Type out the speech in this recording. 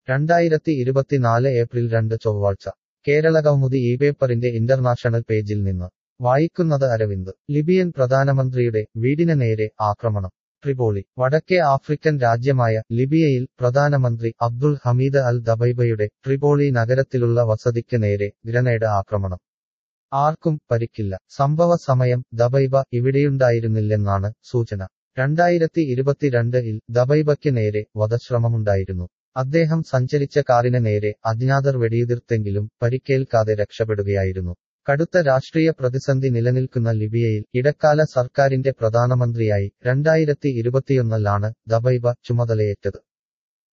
രണ്ടായിരത്തി ഇരുപത്തിനാല് ഏപ്രിൽ രണ്ട് ചൊവ്വാഴ്ച കേരളകൗമുദി ഈ പേപ്പറിന്റെ ഇന്റർനാഷണൽ പേജിൽ നിന്ന് വായിക്കുന്നത് അരവിന്ദ് ലിബിയൻ പ്രധാനമന്ത്രിയുടെ വീടിന് നേരെ ആക്രമണം ട്രിപോളി വടക്കേ ആഫ്രിക്കൻ രാജ്യമായ ലിബിയയിൽ പ്രധാനമന്ത്രി അബ്ദുൾ ഹമീദ് അൽ ദബൈബയുടെ ട്രിപോളി നഗരത്തിലുള്ള വസതിക്ക് നേരെ ഗ്രനേഡ് ആക്രമണം ആർക്കും പരിക്കില്ല സംഭവ സമയം ദബൈബ ഇവിടെയുണ്ടായിരുന്നില്ലെന്നാണ് സൂചന രണ്ടായിരത്തി ഇരുപത്തിരണ്ടിൽ ദബൈബയ്ക്ക് നേരെ വധശ്രമമുണ്ടായിരുന്നു അദ്ദേഹം സഞ്ചരിച്ച കാറിന് നേരെ അജ്ഞാതർ വെടിയുതിർത്തെങ്കിലും പരിക്കേൽക്കാതെ രക്ഷപ്പെടുകയായിരുന്നു കടുത്ത രാഷ്ട്രീയ പ്രതിസന്ധി നിലനിൽക്കുന്ന ലിബിയയിൽ ഇടക്കാല സർക്കാരിന്റെ പ്രധാനമന്ത്രിയായി രണ്ടായിരത്തി ഇരുപത്തിയൊന്നിലാണ് ദബൈബ ചുമതലയേറ്റത്